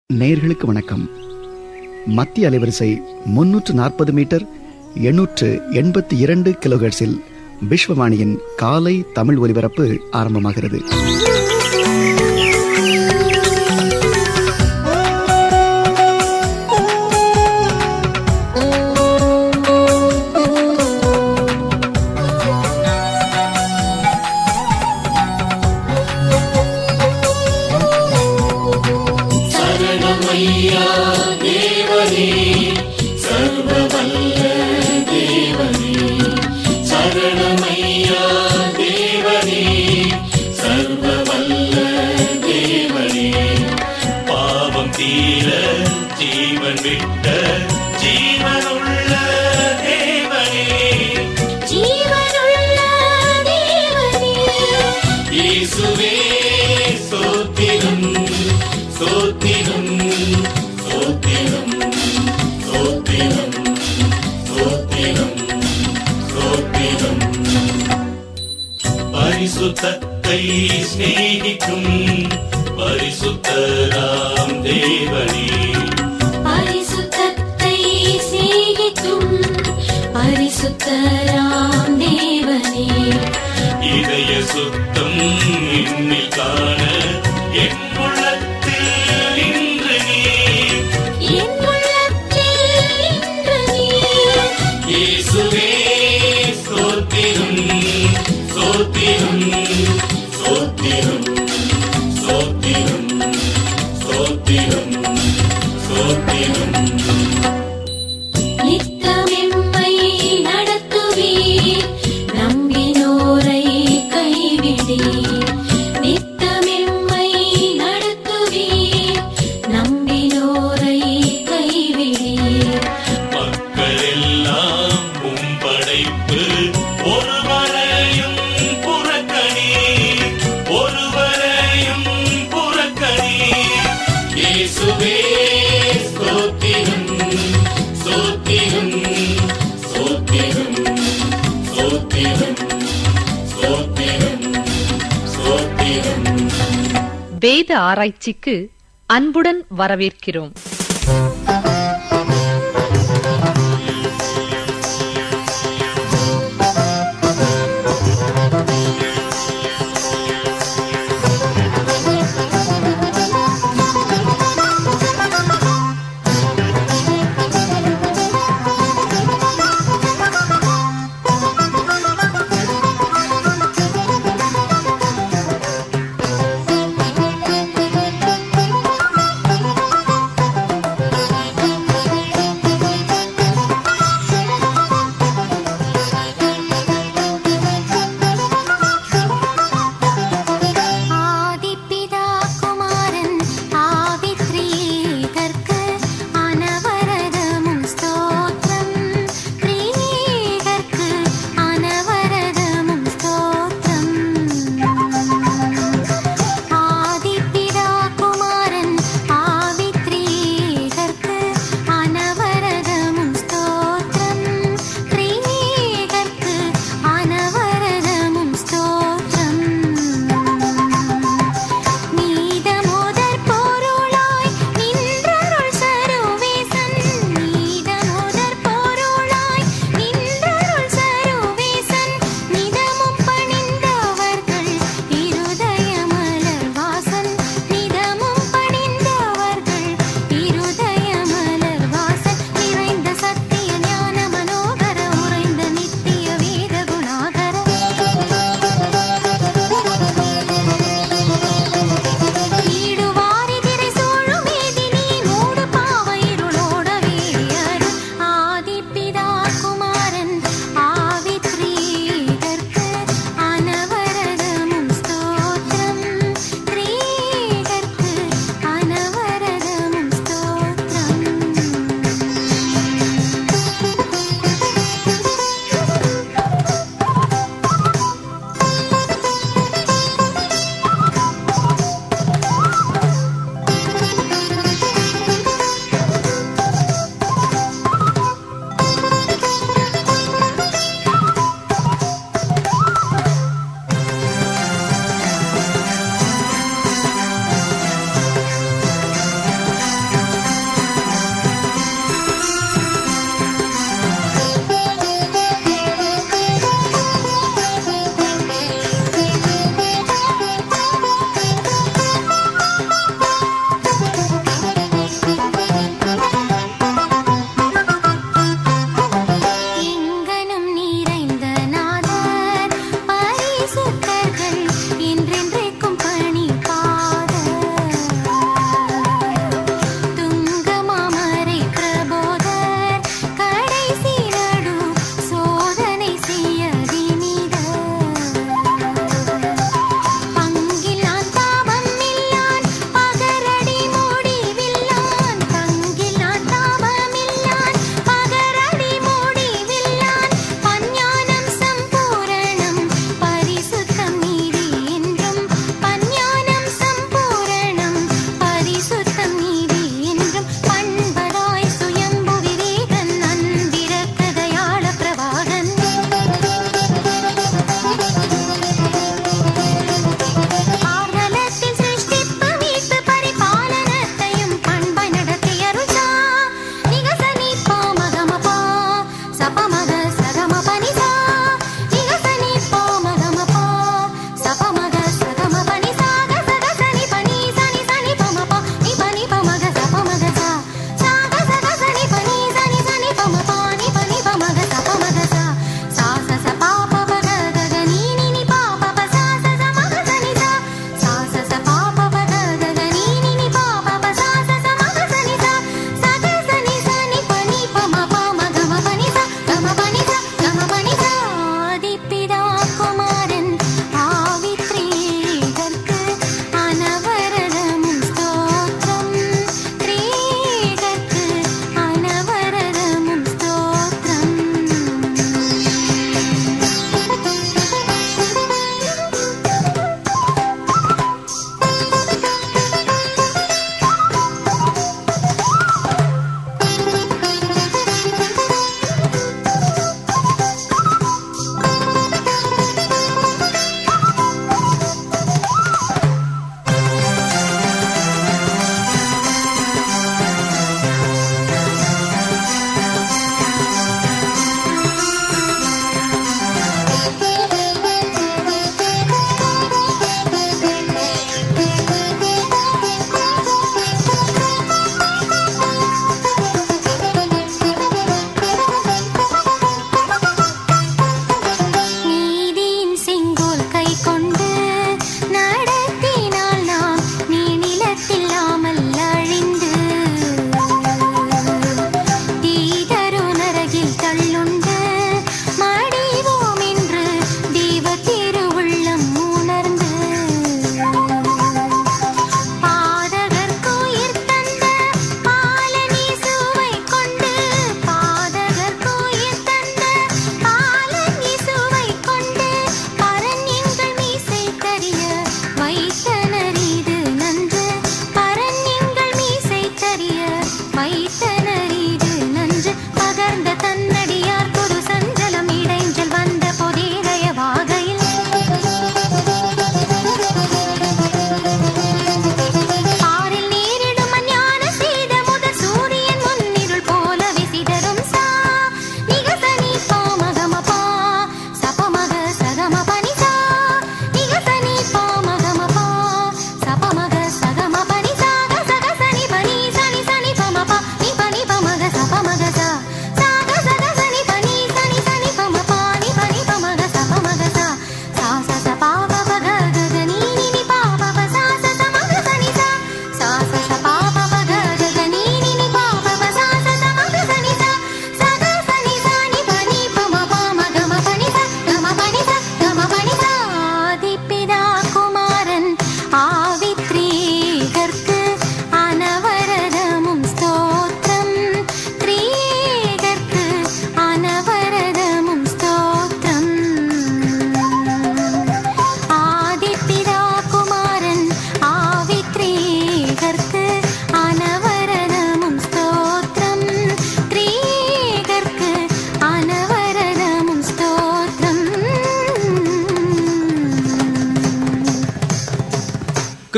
நேயர்களுக்கு வணக்கம் மத்திய அலைவரிசை முன்னூற்று நாற்பது மீட்டர் எண்ணூற்று எண்பத்தி இரண்டு கிலோஹெர்ட்ஸில் விஸ்வவாணியின் காலை தமிழ் ஒலிபரப்பு ஆரம்பமாகிறது சரணமையா தேவனே சர்வவல்ல தேவனே சரணமையா தேவனே சர்வவல்ல தேவனே பாவம் தீர ஜீவன் விட்ட ஜீவனுள்ள தேவனே ஜீவனுள்ள தேவனே இயேசுவே சோத்திரம் சோத்திரம் சோத்திரம் சோத்திரம் சோத்திரம் சோத்திரம் பரிசுத்தத்தை சிநேகிக்கும் பரிசுத்தராம் தேவனே பரிசுத்தத்தை சிநேகிக்கும் பரிசுத்தராம் தேவனே இதய சுத்தம் இன்னில் காண என் உள்ளத்தில் இன்று நீ என் உள்ளத்தில் இன்று நீர் இயேசுவே சோத்திரம் சோத்திரம் சோத்திரம் சோத்திரம் சோத்திரம் சோத்திரம் நித்தமெம்மை நடத்துவீர் நம்பினோரை கைவிடீர் நித்தமெம்மை நடத்துவீர் நம்பினோரை கைவிடீர் மக்களெல்லாம் உம் படைப்பு ஒருவரையும் புறக்கணி ஒருவரையும் புறக்கணி இயேசுவே ஸ்தோத்திரம் ஸ்தோத்திரம் ஸ்தோத்திரம் ஸ்தோத்திரம் ஸ்தோத்திரம் ஸ்தோத்திரம் வேத ஆராய்ச்சிக்கு அன்புடன் வரவேற்கிறோம்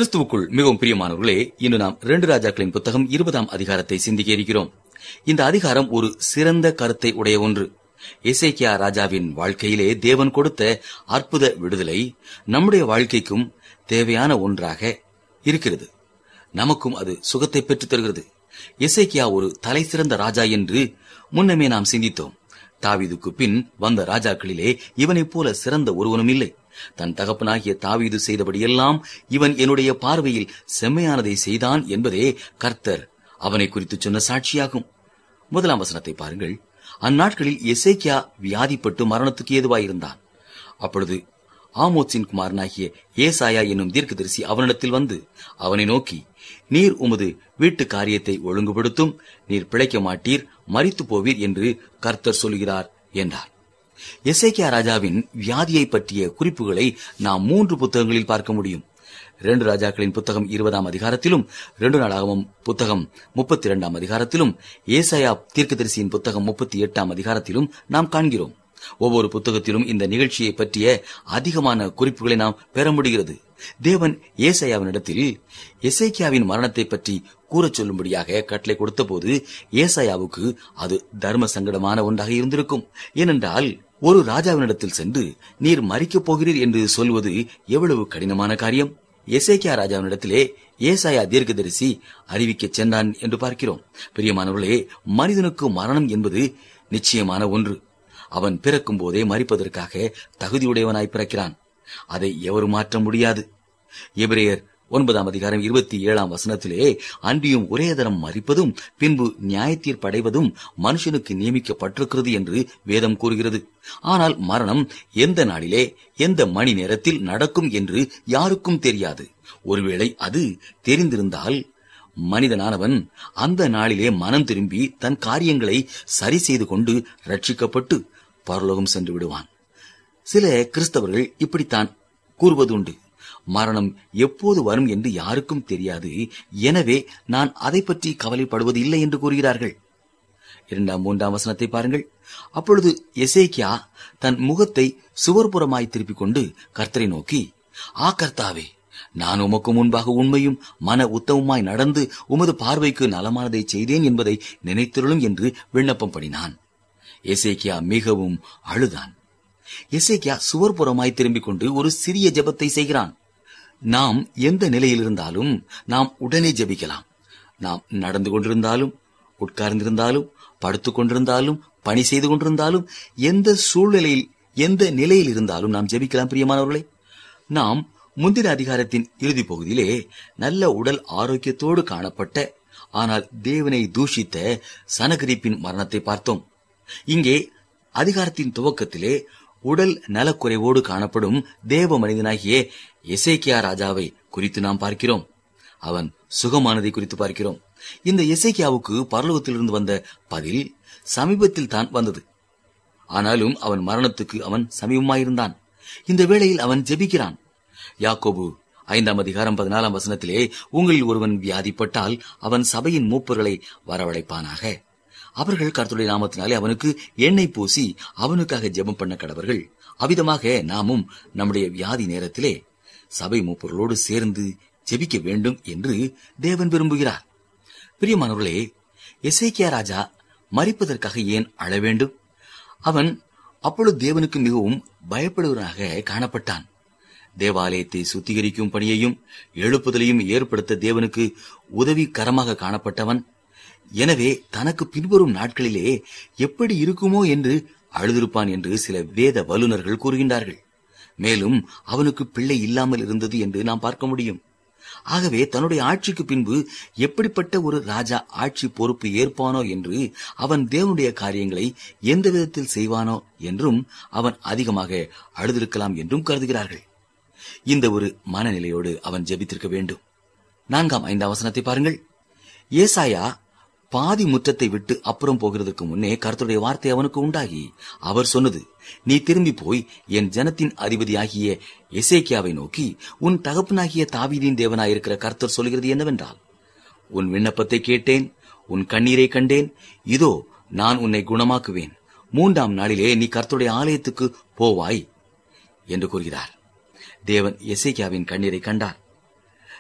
கிறிஸ்துவுக்குள் மிகவும் பிரியமானவர்களே இன்று நாம் இரண்டு ராஜாக்களின் புத்தகம் இருபதாம் அதிகாரத்தை சிந்திக்க இருக்கிறோம் இந்த அதிகாரம் ஒரு சிறந்த கருத்தை உடைய ஒன்று இசைக்கியா ராஜாவின் வாழ்க்கையிலே தேவன் கொடுத்த அற்புத விடுதலை நம்முடைய வாழ்க்கைக்கும் தேவையான ஒன்றாக இருக்கிறது நமக்கும் அது சுகத்தை பெற்றுத் தருகிறது இசைக்கியா ஒரு தலை சிறந்த ராஜா என்று முன்னமே நாம் சிந்தித்தோம் தாவீதுக்கு பின் வந்த ராஜாக்களிலே இவனைப் போல சிறந்த ஒருவனும் இல்லை தன் தகப்பனாகிய தாவீது செய்தபடியெல்லாம் இவன் என்னுடைய பார்வையில் செம்மையானதை செய்தான் என்பதே கர்த்தர் அவனை குறித்து சொன்ன சாட்சியாகும் முதலாம் வசனத்தை பாருங்கள் அந்நாட்களில் எசேக்கியா வியாதிப்பட்டு மரணத்துக்கு ஏதுவாயிருந்தான் அப்பொழுது ஆமோத்சின் குமாரனாகிய ஏசாயா என்னும் தீர்க்கதரிசி அவனிடத்தில் வந்து அவனை நோக்கி நீர் உமது வீட்டு காரியத்தை ஒழுங்குபடுத்தும் நீர் பிழைக்க மாட்டீர் மரித்து போவீர் என்று கர்த்தர் சொல்கிறார் என்றார் எசேக்கியா ராஜாவின் வியாதியை பற்றிய குறிப்புகளை நாம் மூன்று புத்தகங்களில் பார்க்க முடியும் இரண்டு ராஜாக்களின் புத்தகம் இருபதாம் அதிகாரத்திலும் இரண்டு நாளாகவும் புத்தகம் முப்பத்தி இரண்டாம் அதிகாரத்திலும் ஏசாயா தீர்க்கதரிசியின் புத்தகம் முப்பத்தி எட்டாம் அதிகாரத்திலும் நாம் காண்கிறோம் ஒவ்வொரு புத்தகத்திலும் இந்த நிகழ்ச்சியை பற்றிய அதிகமான குறிப்புகளை நாம் பெற முடிகிறது தேவன் ஏசாயாவினிடத்தில் எசேக்கியாவின் மரணத்தை பற்றி கூறச் சொல்லும்படியாக கட்டளை கொடுத்தபோது ஏசாயாவுக்கு அது தர்ம சங்கடமான ஒன்றாக இருந்திருக்கும் ஏனென்றால் ஒரு ராஜாவினிடத்தில் சென்று நீர் மறிக்கப் போகிறீர் என்று சொல்வது எவ்வளவு கடினமான காரியம் எசேக்கியா ராஜாவினிடத்திலே ஏசாயா தீர்க்கதரிசி அறிவிக்கச் சென்றான் என்று பார்க்கிறோம் பிரியமானவர்களே மனிதனுக்கு மரணம் என்பது நிச்சயமான ஒன்று அவன் பிறக்கும் போதே மறிப்பதற்காக தகுதியுடையவனாய் பிறக்கிறான் அதை எவரும் மாற்ற முடியாது எபிரேயர் ஒன்பதாம் அதிகாரம் இருபத்தி ஏழாம் வசனத்திலே அன்றியும் ஒரே தரம் மறிப்பதும் பின்பு நியாயத்தீர்ப்படைவதும் மனுஷனுக்கு நியமிக்கப்பட்டிருக்கிறது என்று வேதம் கூறுகிறது ஆனால் மரணம் எந்த நாளிலே எந்த மணி நேரத்தில் நடக்கும் என்று யாருக்கும் தெரியாது ஒருவேளை அது தெரிந்திருந்தால் மனிதனானவன் அந்த நாளிலே மனம் திரும்பி தன் காரியங்களை சரி செய்து கொண்டு ரட்சிக்கப்பட்டு பரலோகம் சென்று விடுவான் சில கிறிஸ்தவர்கள் இப்படித்தான் கூறுவதுண்டு மரணம் எப்போது வரும் என்று யாருக்கும் தெரியாது எனவே நான் அதை பற்றி கவலைப்படுவது இல்லை என்று கூறுகிறார்கள் இரண்டாம் மூன்றாம் வசனத்தை பாருங்கள் அப்பொழுது எசேக்கியா தன் முகத்தை சுவர்புறமாய் திருப்பிக் கொண்டு கர்த்தரை நோக்கி ஆ கர்த்தாவே நான் உமக்கு முன்பாக உண்மையும் மன உத்தமமாய் நடந்து உமது பார்வைக்கு நலமானதை செய்தேன் என்பதை நினைத்திருளும் என்று விண்ணப்பம் பண்ணினான் எசேக்கியா மிகவும் அழுதான் எசேக்கியா சுவர்புறமாய் திரும்பிக் கொண்டு ஒரு சிறிய ஜெபத்தை செய்கிறான் நாம் எந்த நிலையில் இருந்தாலும் நாம் உடனே ஜெபிக்கலாம் நாம் நடந்து கொண்டிருந்தாலும் உட்கார்ந்திருந்தாலும் படுத்துக் கொண்டிருந்தாலும் பணி செய்து கொண்டிருந்தாலும் எந்த சூழ்நிலையில் எந்த நிலையில் இருந்தாலும் நாம் ஜெபிக்கலாம் பிரியமானவர்களே நாம் முந்தின அதிகாரத்தின் இறுதி பகுதியிலே நல்ல உடல் ஆரோக்கியத்தோடு காணப்பட்ட ஆனால் தேவனை தூஷித்த சனகரிப்பின் மரணத்தை பார்த்தோம் இங்கே அதிகாரத்தின் துவக்கத்திலே உடல் நலக்குறைவோடு காணப்படும் தேவ மனிதனாகிய எசேக்கியா ராஜாவை குறித்து நாம் பார்க்கிறோம் அவன் சுகமானதை குறித்து பார்க்கிறோம் இந்த எசேக்கியாவுக்கு பரலோகத்திலிருந்து வந்த பதில் சமீபத்தில் தான் வந்தது ஆனாலும் அவன் மரணத்துக்கு அவன் சமீபமாயிருந்தான் இந்த வேளையில் அவன் ஜெபிக்கிறான் யாக்கோபு ஐந்தாம் அதிகாரம் பதினாலாம் வசனத்திலே உங்களில் ஒருவன் வியாதிப்பட்டால் அவன் சபையின் மூப்பர்களை வரவழைப்பானாக அவர்கள் கர்த்தருடைய நாமத்தினாலே அவனுக்கு எண்ணெய் பூசி அவனுக்காக ஜெபம் பண்ண கடவர்கள் அவ்விதமாக நாமும் நம்முடைய வியாதி நேரத்திலே சபை மூப்பர்களோடு சேர்ந்து ஜெபிக்க வேண்டும் என்று தேவன் விரும்புகிறார் பிரியமானவர்களே எசேக்கியா ராஜா மறிப்பதற்காக ஏன் அழ வேண்டும் அவன் அப்பொழுது தேவனுக்கு மிகவும் பயப்படுவனாக காணப்பட்டான் தேவாலயத்தை சுத்திகரிக்கும் பணியையும் எழுப்புதலையும் ஏற்படுத்த தேவனுக்கு உதவிகரமாக காணப்பட்டவன் எனவே தனக்கு பின்வரும் நாட்களிலே எப்படி இருக்குமோ என்று அழுதிருப்பான் என்று சில வேத வல்லுநர்கள் கூறுகின்றார்கள் மேலும் அவனுக்கு பிள்ளை இல்லாமல் இருந்தது என்று நாம் பார்க்க முடியும் ஆகவே தன்னுடைய ஆட்சிக்கு பின்பு எப்படிப்பட்ட ஒரு ராஜா ஆட்சி பொறுப்பு ஏற்பானோ என்று அவன் தேவனுடைய காரியங்களை எந்த விதத்தில் செய்வானோ என்றும் அவன் அதிகமாக அழுதிருக்கலாம் என்றும் கருதுகிறார்கள் இந்த ஒரு மனநிலையோடு அவன் ஜெபித்திருக்க வேண்டும் நான்காம் ஐந்தாம் வசனத்தை பாருங்கள் ஏசாயா பாதி முற்றத்தை விட்டு அப்புறம் போகிறதுக்கு முன்னே கர்த்தருடைய வார்த்தை அவனுக்கு உண்டாகி அவர் சொன்னது நீ திரும்பி போய் என் ஜனத்தின் அதிபதியாகிய எசேக்கியாவை நோக்கி உன் தகப்பனாகிய தாவீதின் தேவனாயிருக்கிற கர்த்தர் சொல்கிறது என்னவென்றால் உன் விண்ணப்பத்தை கேட்டேன் உன் கண்ணீரை கண்டேன் இதோ நான் உன்னை குணமாக்குவேன் மூன்றாம் நாளிலே நீ கர்த்தருடைய ஆலயத்துக்கு போவாய் என்று கூறுகிறார் தேவன் எசேக்கியாவின் கண்ணீரை கண்டார்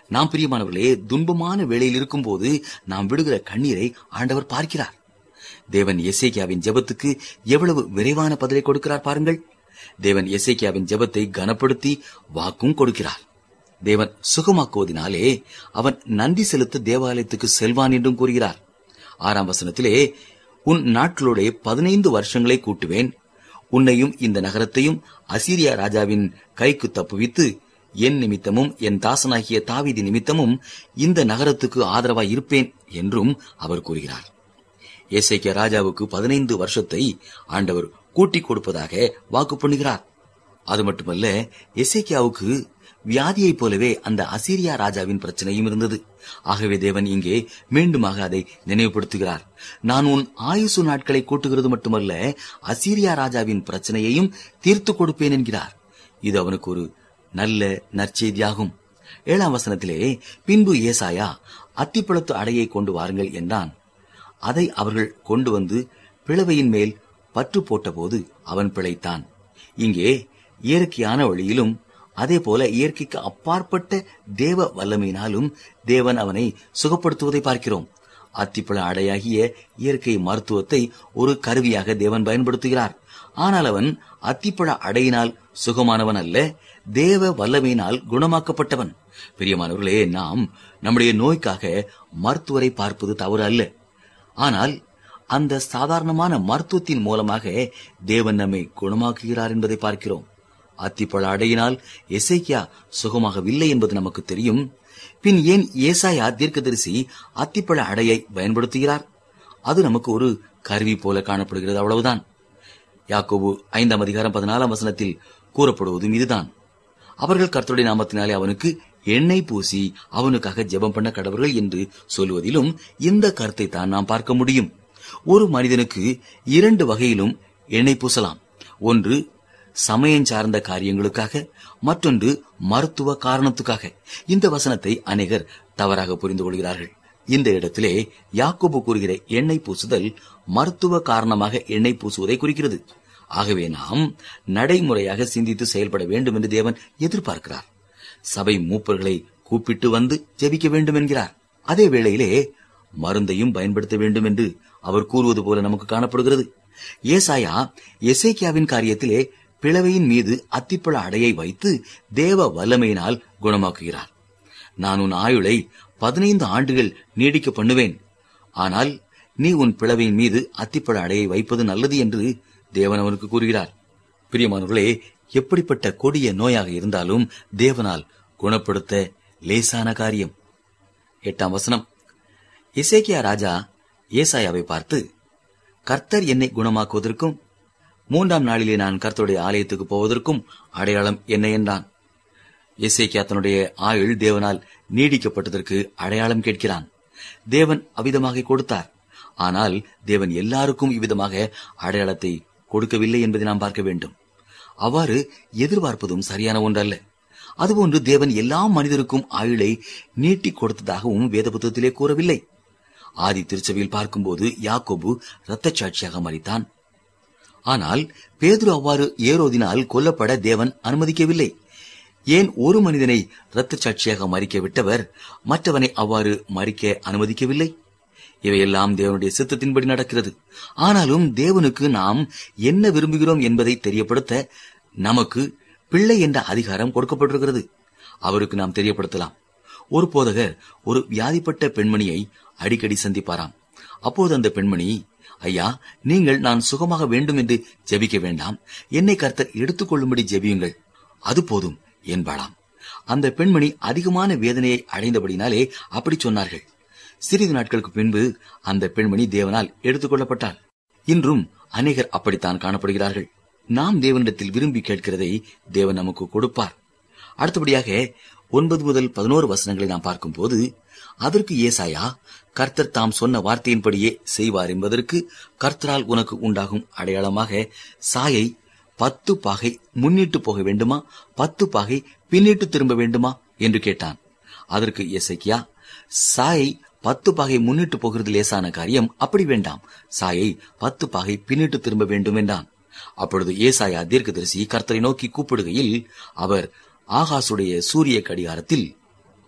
நாம் பிரியமானவர்களே துன்பமான வேளையில் இருக்கும்போது நாம் விடுகிற கண்ணீரை ஆண்டவர் பார்க்கிறார் தேவன் எசேக்கியாவின் ஜெபத்துக்கு எவ்வளவு விரைவான பதிலை கொடுக்கிறார் பாருங்கள் தேவன் எசேக்கியாவின் ஜெபத்தை கனப்படுத்தி வாக்கும் கொடுக்கிறார் தேவன் சுகமாக்குவதினாலே அவன் நன்றி செலுத்த தேவாலயத்துக்கு செல்வான் என்றும் கூறுகிறார் ஆறாம் வசனத்திலே உன் நாட்களோட பதினைந்து வருஷங்களை கூட்டுவேன் உன்னையும் இந்த நகரத்தையும் அசீரியா ராஜாவின் கைக்கு தப்புவித்து என் நிமித்தமும் என் தாசனாகிய தாவீதி நிமித்தமும் இந்த நகரத்துக்கு ஆதரவாய் இருப்பேன் என்றும் அவர் கூறுகிறார் ஏசைக்கிய ராஜாவுக்கு பதினைந்து வருஷத்தை ஆண்டவர் கூட்டிக் கொடுப்பதாக வாக்கு பண்ணுகிறார் அது மட்டுமல்ல எசேக்கியாவுக்கு வியாதியைப் போலவே அந்த அசீரியா ராஜாவின் பிரச்சனையும் இருந்தது ஆகவே தேவன் இங்கே மீண்டுமாக அதை நினைவுபடுத்துகிறார் நான் உன் ஆயுசு நாட்களை கூட்டுகிறது மட்டுமல்ல அசீரியா ராஜாவின் பிரச்சனையையும் தீர்த்து கொடுப்பேன் என்கிறார் இது அவனுக்கு ஒரு நல்ல நற்செய்தியாகும் ஏழாம் வசனத்திலே பின்பு ஏசாயா அத்திப்பழத்து அடையை கொண்டு வாருங்கள் என்றான் அதை அவர்கள் கொண்டு வந்து பிளவையின் மேல் பற்று போட்டபோது அவன் பிழைத்தான் இங்கே இயற்கையான வழியிலும் அதே போல இயற்கைக்கு அப்பாற்பட்ட தேவ வல்லமையினாலும் தேவன் அவனை சுகப்படுத்துவதை பார்க்கிறோம் அத்திப்பழ அடையாகிய இயற்கை மருத்துவத்தை ஒரு கருவியாக தேவன் பயன்படுத்துகிறார் ஆனால் அவன் அத்திப்பழ அடையினால் சுகமானவன் அல்ல தேவ வல்லமையினால் குணமாக்கப்பட்டவன் பிரியமானவர்களே நாம் நம்முடைய நோய்க்காக மருத்துவரை பார்ப்பது தவறு அல்ல ஆனால் அந்த சாதாரணமான மருத்துவத்தின் மூலமாக தேவன் நம்மை குணமாக்குகிறார் என்பதை பார்க்கிறோம் அத்திப்பழ அடையினால் எசைக்கியா சுகமாகவில்லை என்பது நமக்கு தெரியும் பின் ஏன் ஏசாயா தீர்க்கதரிசி அத்திப்பழ அடையை பயன்படுத்துகிறார் அது நமக்கு ஒரு கருவி போல காணப்படுகிறது அவ்வளவுதான் யாக்கோபு ஐந்தாம் அதிகாரம் பதினாலாம் வசனத்தில் கூறப்படுவதும் இதுதான் அவர்கள் கர்த்தருடைய நாமத்தினாலே அவனுக்கு எண்ணெய் பூசி அவனுக்காக ஜெபம் பண்ண கடவர்கள் என்று சொல்வதிலும் இந்த கருத்தை தான் நாம் பார்க்க முடியும் ஒரு மனிதனுக்கு இரண்டு வகையிலும் எண்ணெய் பூசலாம் ஒன்று சமயம் சார்ந்த காரியங்களுக்காக மற்றொன்று மருத்துவ காரணத்துக்காக இந்த வசனத்தை அநேகர் தவறாக புரிந்து கொள்கிறார்கள் இந்த இடத்திலே யாக்கோபு கூறுகிற எண்ணெய் பூசுதல் மருத்துவ காரணமாக எண்ணெய் பூசுவதை குறிக்கிறது ஆகவே நாம் நடைமுறையாக சிந்தித்து செயல்பட வேண்டும் என்று தேவன் எதிர்பார்க்கிறார் சபை மூப்பர்களை கூப்பிட்டு வந்து ஜெபிக்க வேண்டும் என்கிறார் அதே வேளையிலே மருந்தையும் பயன்படுத்த வேண்டும் என்று அவர் கூறுவது போல நமக்கு காணப்படுகிறது ஏசாயா எசேக்கியாவின் காரியத்திலே பிளவையின் மீது அத்திப்பழ அடையை வைத்து தேவ வல்லமையினால் குணமாக்குகிறார் நான் உன் ஆயுளை பதினைந்து ஆண்டுகள் நீடிக்க பண்ணுவேன் ஆனால் நீ உன் பிளவையின் மீது அத்திப்பழ அடையை வைப்பது நல்லது என்று தேவன் அவனுக்கு கூறுகிறார் பிரியமானவர்களே எப்படிப்பட்ட கொடிய நோயாக இருந்தாலும் தேவனால் குணப்படுத்த லேசான காரியம் எட்டாம் வசனம் இசேக்கியா ராஜா ஏசாயாவை பார்த்து கர்த்தர் என்னை குணமாக்குவதற்கும் மூன்றாம் நாளிலே நான் கர்த்தருடைய ஆலயத்துக்கு போவதற்கும் அடையாளம் என்ன என்றான் எசேக்கியா தன்னுடைய ஆயுள் தேவனால் நீடிக்கப்பட்டதற்கு அடையாளம் கேட்கிறான் தேவன் அவ்விதமாக கொடுத்தார் ஆனால் தேவன் எல்லாருக்கும் இவ்விதமாக அடையாளத்தை கொடுக்கவில்லை என்பதை நாம் பார்க்க வேண்டும் அவ்வாறு எதிர்பார்ப்பதும் சரியான ஒன்றல்ல அதுபோன்று தேவன் எல்லா மனிதருக்கும் ஆயுளை நீட்டிக் கொடுத்ததாகவும் வேத புத்தகத்திலே கூறவில்லை ஆதி திருச்சபையில் பார்க்கும்போது யாக்கோபு இரத்தச் சாட்சியாக மறித்தான் ஆனால் பேதுரு அவ்வாறு ஏரோதினால் கொல்லப்பட தேவன் அனுமதிக்கவில்லை ஏன் ஒரு மனிதனை இரத்தச் சாட்சியாக மறிக்க விட்டவர் மற்றவனை அவ்வாறு மறிக்க அனுமதிக்கவில்லை இவையெல்லாம் தேவனுடைய சித்தத்தின்படி நடக்கிறது ஆனாலும் தேவனுக்கு நாம் என்ன விரும்புகிறோம் என்பதை தெரியப்படுத்த நமக்கு பிள்ளை என்ற அதிகாரம் கொடுக்கப்பட்டிருக்கிறது அவருக்கு நாம் தெரியப்படுத்தலாம் ஒரு போதகர் ஒரு வியாதிப்பட்ட பெண்மணியை அடிக்கடி சந்திப்பாராம் அப்போது அந்த பெண்மணி ஐயா நீங்கள் நான் சுகமாக வேண்டும் என்று ஜெபிக்க வேண்டாம் என்னை கர்த்தர் எடுத்துக்கொள்ளும்படி ஜெபியுங்கள் அது போதும் என்பாளாம் அந்த பெண்மணி அதிகமான வேதனையை அடைந்தபடினாலே அப்படி சொன்னார்கள் சிறிது நாட்களுக்கு பின்பு அந்த பெண்மணி தேவனால் எடுத்துக்கொள்ளப்பட்டாள் இன்றும் அநேகர் அப்படித்தான் காணப்படுகிறார்கள் நாம் தேவனிடத்தில் விரும்பி கேட்கிறதை தேவன் நமக்கு கொடுப்பார் அடுத்தபடியாக ஒன்பது முதல் பதினோரு வசனங்களை நாம் பார்க்கும்போது அதற்கு ஏசாயா கர்த்தர் தாம் சொன்ன வார்த்தையின்படியே செய்வார் என்பதற்கு கர்த்தரால் உனக்கு உண்டாகும் அடையாளமாக சாயை பத்து பாகை முன்னிட்டு போக வேண்டுமா பத்து பாகை பின்னிட்டு திரும்ப வேண்டுமா என்று கேட்டான் அதற்கு எசைக்கியா சாயை பத்து பாகை முன்னிட்டு போகிறது லேசான காரியம் அப்படி வேண்டாம் சாயை பத்து பாகை பின்னிட்டு திரும்ப வேண்டும் என்றான் அப்பொழுது ஏசாயா தீர்க்கதரிசி கர்த்தரை நோக்கி கூப்பிடுகையில் அவர் ஆகாசுடைய சூரிய கடிகாரத்தில்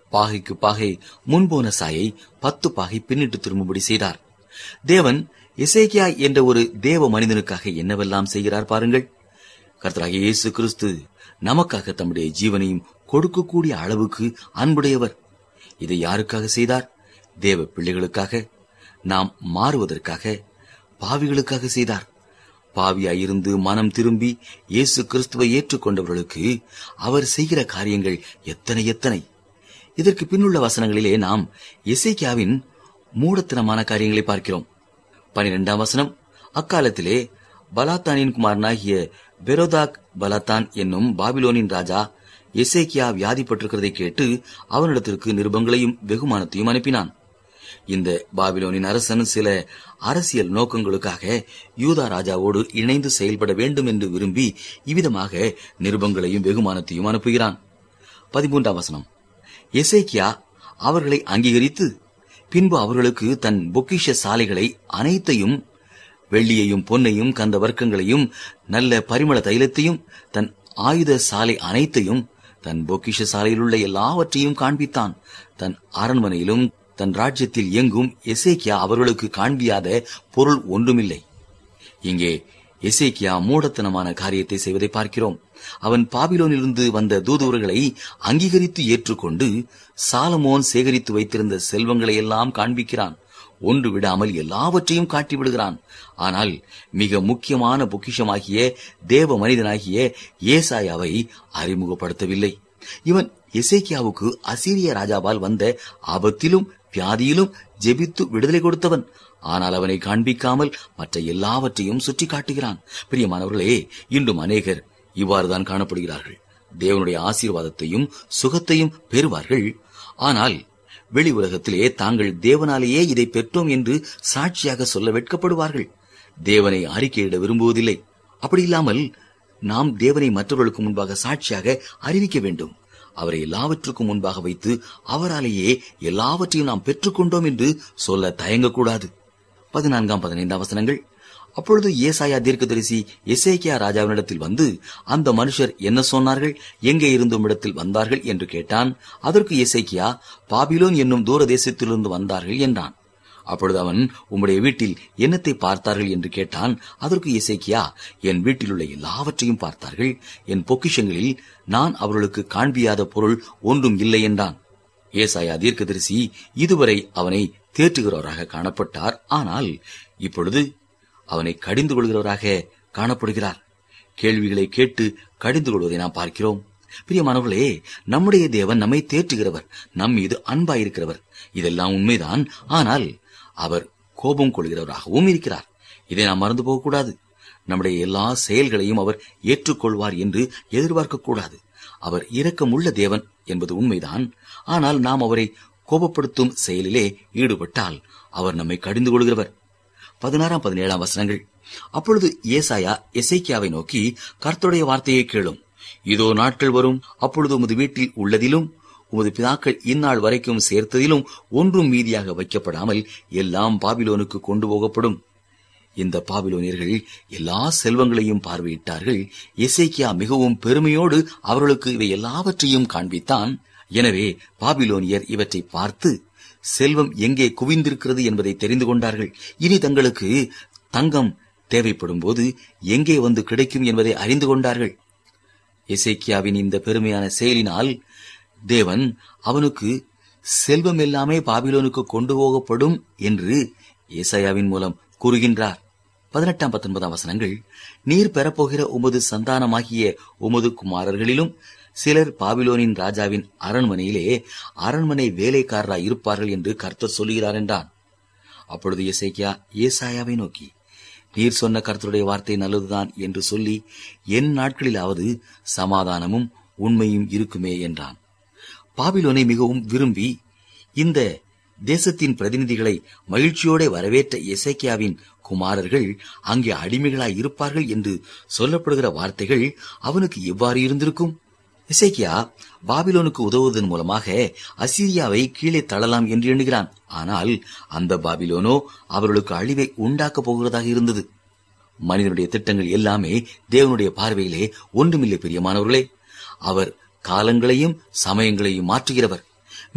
பாகைக்கு பாகை முன்போன சாயை பத்து பாகை பின்னிட்டு திரும்பும்படி செய்தார் தேவன் இசைக்கியா என்ற ஒரு தேவ மனிதனுக்காக என்னவெல்லாம் செய்கிறார் பாருங்கள் கர்த்தராகிய இயேசு கிறிஸ்து நமக்காக தம்முடைய ஜீவனையும் கொடுக்கக்கூடிய அளவுக்கு அன்புடையவர் இதை யாருக்காக செய்தார் தேவ பிள்ளைகளுக்காக நாம் மாறுவதற்காக பாவிகளுக்காக செய்தார் பாவியாயிருந்து மனம் திரும்பி இயேசு கிறிஸ்துவை ஏற்றுக்கொண்டவர்களுக்கு அவர் செய்கிற காரியங்கள் எத்தனை எத்தனை இதற்கு பின்னுள்ள வசனங்களிலே நாம் இசைக்கியாவின் மூடத்தனமான காரியங்களை பார்க்கிறோம் பனிரெண்டாம் வசனம் அக்காலத்திலே பலாத்தானின் குமாரனாகிய பெரோதாக் பலாத்தான் என்னும் பாபிலோனின் ராஜா எசேக்கியா வியாதிப்பட்டிருக்கிறதை கேட்டு அவனிடத்திற்கு நிருபங்களையும் வெகுமானத்தையும் அனுப்பினான் இந்த பாபிலோனின் அரசன் சில அரசியல் நோக்கங்களுக்காக யூதா ராஜாவோடு இணைந்து செயல்பட வேண்டும் என்று விரும்பி இவ்விதமாக நிருபங்களையும் வெகுமானத்தையும் அனுப்புகிறான் பதிமூன்றாம் வசனம் எசேக்கியா அவர்களை அங்கீகரித்து பின்பு அவர்களுக்கு தன் பொக்கிஷ சாலைகளை அனைத்தையும் வெள்ளியையும் பொன்னையும் கந்த வர்க்கங்களையும் நல்ல பரிமள தைலத்தையும் தன் ஆயுத சாலை அனைத்தையும் தன் பொக்கிஷ சாலையில் உள்ள எல்லாவற்றையும் காண்பித்தான் தன் அரண்மனையிலும் தன் ராஜ்யத்தில் எங்கும் எசேக்கியா அவர்களுக்கு காண்பியாத பொருள் ஒன்றுமில்லை இங்கே எசேக்கியா மூடத்தனமான காரியத்தை செய்வதை பார்க்கிறோம் அவன் பாபிலோனிலிருந்து வந்த தூதுவர்களை அங்கீகரித்து ஏற்றுக்கொண்டு சாலமோன் சேகரித்து வைத்திருந்த செல்வங்களை எல்லாம் காண்பிக்கிறான் ஒன்று விடாமல் எல்லாவற்றையும் காட்டிவிடுகிறான் ஆனால் மிக முக்கியமான பொக்கிஷமாகிய தேவ மனிதனாகிய ஏசாயாவை அறிமுகப்படுத்தவில்லை இவன் எசேக்கியாவுக்கு அசீரிய ராஜாவால் வந்த ஆபத்திலும் வியாதியிலும் ஜெபித்து விடுதலை கொடுத்தவன் ஆனால் அவனை காண்பிக்காமல் மற்ற எல்லாவற்றையும் சுட்டி காட்டுகிறான் பிரியமானவர்களே இன்றும் அநேகர் இவ்வாறுதான் காணப்படுகிறார்கள் தேவனுடைய ஆசீர்வாதத்தையும் சுகத்தையும் பெறுவார்கள் ஆனால் வெளி உலகத்திலே தாங்கள் தேவனாலேயே இதை பெற்றோம் என்று சாட்சியாக சொல்ல வெட்கப்படுவார்கள் தேவனை அறிக்கையிட விரும்புவதில்லை அப்படி இல்லாமல் நாம் தேவனை மற்றவர்களுக்கு முன்பாக சாட்சியாக அறிவிக்க வேண்டும் அவரை எல்லாவற்றுக்கும் முன்பாக வைத்து அவராலேயே எல்லாவற்றையும் நாம் பெற்றுக்கொண்டோம் என்று சொல்ல தயங்கக்கூடாது பதினான்காம் பதினைந்தாம் வசனங்கள் அப்பொழுது ஏசாயா தீர்க்கதரிசி எசேக்கியா ராஜாவினிடத்தில் வந்து அந்த மனுஷர் என்ன சொன்னார்கள் எங்கே இருந்தும் இடத்தில் வந்தார்கள் என்று கேட்டான் அதற்கு எசேக்கியா பாபிலோன் என்னும் தூர தேசத்திலிருந்து வந்தார்கள் என்றான் அப்பொழுது அவன் உம்முடைய வீட்டில் என்னத்தை பார்த்தார்கள் என்று கேட்டான் அதற்கு இசைக்கியா என் வீட்டில் உள்ள எல்லாவற்றையும் பார்த்தார்கள் என் பொக்கிஷங்களில் நான் அவர்களுக்கு காண்பியாத பொருள் ஒன்றும் இல்லை என்றான் ஏசாயா தீர்க்கதரிசி இதுவரை அவனை தேற்றுகிறவராக காணப்பட்டார் ஆனால் இப்பொழுது அவனை கடிந்து கொள்கிறவராக காணப்படுகிறார் கேள்விகளை கேட்டு கடிந்து கொள்வதை நாம் பார்க்கிறோம் பிரியமானவர்களே நம்முடைய தேவன் நம்மை தேற்றுகிறவர் நம் மீது அன்பாயிருக்கிறவர் இதெல்லாம் உண்மைதான் ஆனால் அவர் கோபம் கொள்கிறவராகவும் இருக்கிறார் இதை நாம் மறந்து போகக்கூடாது நம்முடைய எல்லா செயல்களையும் அவர் ஏற்றுக்கொள்வார் என்று எதிர்பார்க்க கூடாது அவர் இரக்கமுள்ள தேவன் என்பது உண்மைதான் ஆனால் நாம் அவரை கோபப்படுத்தும் செயலிலே ஈடுபட்டால் அவர் நம்மை கடிந்து கொள்கிறவர் பதினாறாம் பதினேழாம் வசனங்கள் அப்பொழுது ஏசாயா எசைக்கியாவை நோக்கி கர்த்தருடைய வார்த்தையை கேளும் இதோ நாட்கள் வரும் அப்பொழுது உமது வீட்டில் உள்ளதிலும் உமது பிதாக்கள் இந்நாள் வரைக்கும் சேர்த்ததிலும் ஒன்றும் மீதியாக வைக்கப்படாமல் எல்லாம் பாபிலோனுக்கு கொண்டு போகப்படும் இந்த பாபிலோனியர்கள் எல்லா செல்வங்களையும் பார்வையிட்டார்கள் எசேக்கியா மிகவும் பெருமையோடு அவர்களுக்கு இவை எல்லாவற்றையும் காண்பித்தான் எனவே பாபிலோனியர் இவற்றை பார்த்து செல்வம் எங்கே குவிந்திருக்கிறது என்பதை தெரிந்து கொண்டார்கள் இனி தங்களுக்கு தங்கம் தேவைப்படும் போது எங்கே வந்து கிடைக்கும் என்பதை அறிந்து கொண்டார்கள் எசேக்கியாவின் இந்த பெருமையான செயலினால் தேவன் அவனுக்கு செல்வம் எல்லாமே பாபிலோனுக்கு கொண்டு போகப்படும் என்று ஏசாயாவின் மூலம் கூறுகின்றார் பதினெட்டாம் பத்தொன்பதாம் வசனங்கள் நீர் பெறப்போகிற உமது சந்தானமாகிய உமது குமாரர்களிலும் சிலர் பாபிலோனின் ராஜாவின் அரண்மனையிலே அரண்மனை வேலைக்காரராய் இருப்பார்கள் என்று கர்த்தர் சொல்லுகிறார் என்றான் அப்பொழுது இசைக்கியா ஏசாயாவை நோக்கி நீர் சொன்ன கர்த்தருடைய வார்த்தை நல்லதுதான் என்று சொல்லி என் நாட்களிலாவது சமாதானமும் உண்மையும் இருக்குமே என்றான் பாபிலோனை மிகவும் விரும்பி இந்த தேசத்தின் பிரதிநிதிகளை மகிழ்ச்சியோட வரவேற்ற எசேக்கியாவின் குமாரர்கள் அங்கே அடிமைகளாய் இருப்பார்கள் என்று சொல்லப்படுகிற வார்த்தைகள் அவனுக்கு எவ்வாறு இருந்திருக்கும் இசைக்கியா பாபிலோனுக்கு உதவுவதன் மூலமாக அசீரியாவை கீழே தள்ளலாம் என்று எண்ணுகிறான் ஆனால் அந்த பாபிலோனோ அவர்களுக்கு அழிவை உண்டாக்கப் போகிறதாக இருந்தது மனிதனுடைய திட்டங்கள் எல்லாமே தேவனுடைய பார்வையிலே ஒன்றுமில்லை பிரியமானவர்களே அவர் காலங்களையும் சமயங்களையும் மாற்றுகிறவர்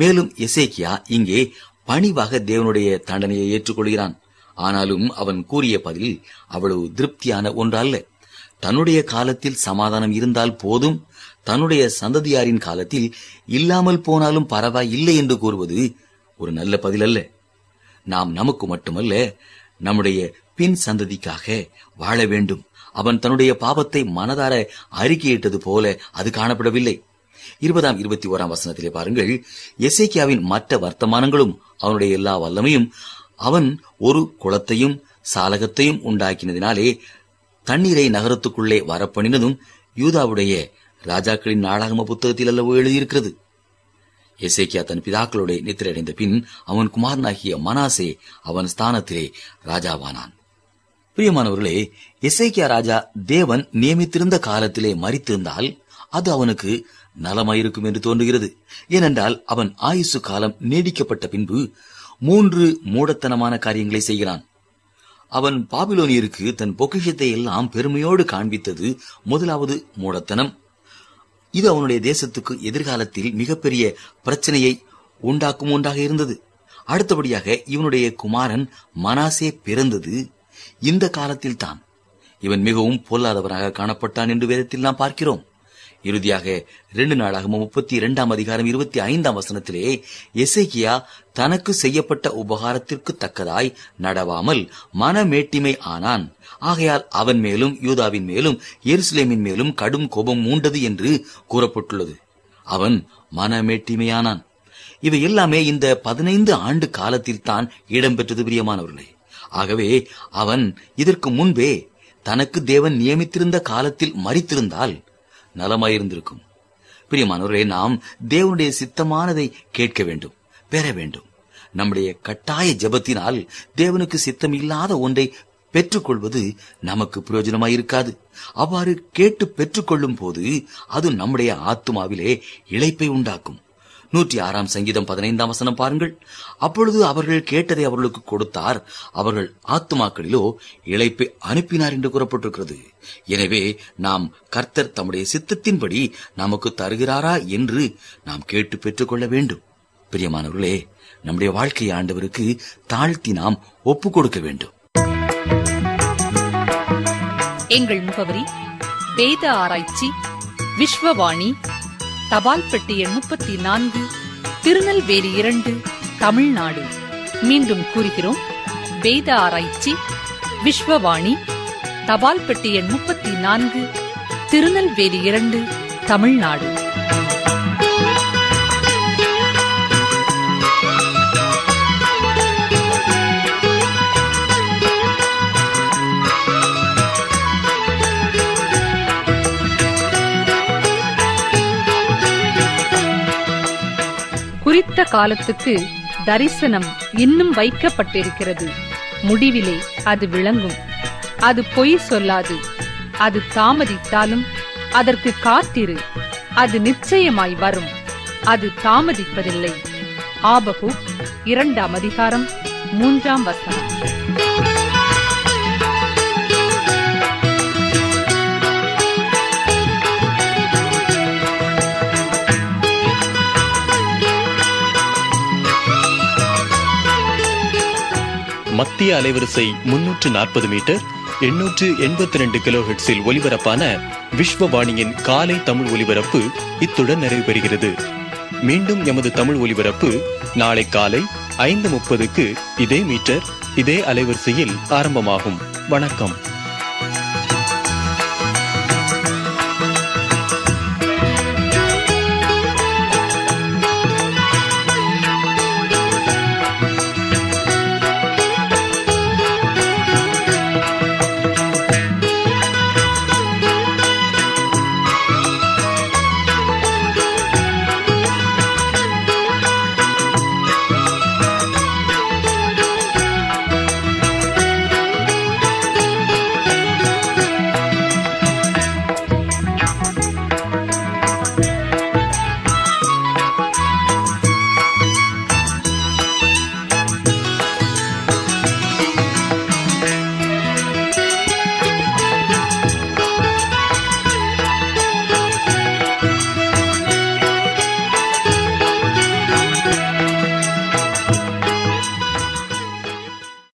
மேலும் எசேக்கியா இங்கே பணிவாக தேவனுடைய தண்டனையை ஏற்றுக்கொள்கிறான் ஆனாலும் அவன் கூறிய பதில் அவ்வளவு திருப்தியான ஒன்றல்ல தன்னுடைய காலத்தில் சமாதானம் இருந்தால் போதும் தன்னுடைய சந்ததியாரின் காலத்தில் இல்லாமல் போனாலும் பரவாயில்லை என்று கூறுவது ஒரு நல்ல பதில் அல்ல நாம் நமக்கு மட்டுமல்ல நம்முடைய பின் சந்ததிக்காக வாழ வேண்டும் அவன் தன்னுடைய பாவத்தை மனதார அறிக்கையிட்டது போல அது காணப்படவில்லை இருபதாம் இருபத்தி ஓராம் வசனத்திலே பாருங்கள் எசேக்கியாவின் மற்ற வர்த்தமானங்களும் அவனுடைய எல்லா வல்லமையும் அவன் ஒரு குளத்தையும் சாலகத்தையும் உண்டாக்கினதினாலே தண்ணீரை நகரத்துக்குள்ளே வரப்பண்ணினதும் யூதாவுடைய ராஜாக்களின் நாளாகம புத்தகத்தில் அல்லவோ எழுதியிருக்கிறது எசேக்கியா தன் பிதாக்களோட நித்திரடைந்த பின் அவன் குமாரனாகிய மனாசே அவன் ஸ்தானத்திலே ராஜாவானான் பிரியமானவர்களே எசேக்கியா ராஜா தேவன் நியமித்திருந்த காலத்திலே மறித்திருந்தால் அது அவனுக்கு நலமாயிருக்கும் என்று தோன்றுகிறது ஏனென்றால் அவன் ஆயுசு காலம் நீடிக்கப்பட்ட பின்பு மூன்று மூடத்தனமான காரியங்களை செய்கிறான் அவன் பாபிலோனியருக்கு தன் பொக்கிஷத்தை எல்லாம் பெருமையோடு காண்பித்தது முதலாவது மூடத்தனம் இது அவனுடைய தேசத்துக்கு எதிர்காலத்தில் மிகப்பெரிய பிரச்சனையை உண்டாக்கும் ஒன்றாக இருந்தது அடுத்தபடியாக இவனுடைய குமாரன் மனாசே பிறந்தது இந்த காலத்தில் தான் இவன் மிகவும் பொல்லாதவனாக காணப்பட்டான் என்று வேதத்தில் நாம் பார்க்கிறோம் இறுதியாக இரண்டு நாளாக முப்பத்தி இரண்டாம் அதிகாரம் இருபத்தி ஐந்தாம் வசனத்திலே எசேக்கியா தனக்கு செய்யப்பட்ட உபகாரத்திற்கு தக்கதாய் நடவாமல் மனமேட்டிமை ஆனான் ஆகையால் அவன் மேலும் யூதாவின் மேலும் எருசலேமின் மேலும் கடும் கோபம் மூண்டது என்று கூறப்பட்டுள்ளது அவன் மனமேட்டிமையானான் இவை எல்லாமே இந்த பதினைந்து ஆண்டு காலத்தில் தான் இடம்பெற்றது பிரியமானவர்களே ஆகவே அவன் இதற்கு முன்பே தனக்கு தேவன் நியமித்திருந்த காலத்தில் மறித்திருந்தால் நலமாயிருந்திருக்கும் பிரியமானவர்களே நாம் தேவனுடைய சித்தமானதை கேட்க வேண்டும் பெற வேண்டும் நம்முடைய கட்டாய ஜெபத்தினால் தேவனுக்கு சித்தம் இல்லாத ஒன்றை பெற்றுக்கொள்வது நமக்கு பிரயோஜனமாயிருக்காது அவ்வாறு கேட்டு பெற்றுக்கொள்ளும் போது அது நம்முடைய ஆத்துமாவிலே இழைப்பை உண்டாக்கும் நூற்றி ஆறாம் சங்கீதம் பதினைந்தாம் வசனம் பாருங்கள் அப்பொழுது அவர்கள் கேட்டதை அவர்களுக்கு கொடுத்தார் அவர்கள் ஆத்துமாக்களிலோ இழைப்பை அனுப்பினார் என்று கூறப்பட்டிருக்கிறது எனவே நாம் கர்த்தர் தம்முடைய சித்தத்தின்படி நமக்கு தருகிறாரா என்று நாம் கேட்டு பெற்றுக்கொள்ள வேண்டும் பிரியமானவர்களே நம்முடைய வாழ்க்கை ஆண்டவருக்கு தாழ்த்தி நாம் ஒப்பு கொடுக்க வேண்டும் எங்கள் முகவரி வேத ஆராய்ச்சி விஸ்வவாணி தபால் பெட்டி எண் முப்பத்தி நான்கு திருநெல்வேலி இரண்டு தமிழ்நாடு மீண்டும் கூறுகிறோம் வேத ஆராய்ச்சி விஸ்வவாணி தபால் பெட்டி எண் முப்பத்தி நான்கு திருநெல்வேலி இரண்டு தமிழ்நாடு குறித்த காலத்துக்கு தரிசனம் இன்னும் வைக்கப்பட்டிருக்கிறது முடிவிலே அது விளங்கும் அது பொய் சொல்லாது அது தாமதித்தாலும் அதற்கு காத்திரு அது நிச்சயமாய் வரும் அது தாமதிப்பதில்லை ஆபகு இரண்டாம் அதிகாரம் மூன்றாம் வசனம் மத்திய அலைவரிசை முன்னூற்று நாற்பது மீட்டர் எண்ணூற்று எண்பத்தி ரெண்டு கிலோஹெட்ஸில் ஒலிபரப்பான விஸ்வவாணியின் காலை தமிழ் ஒலிபரப்பு இத்துடன் நிறைவு பெறுகிறது மீண்டும் எமது தமிழ் ஒலிபரப்பு நாளை காலை ஐந்து முப்பதுக்கு இதே மீட்டர் இதே அலைவரிசையில் ஆரம்பமாகும் வணக்கம்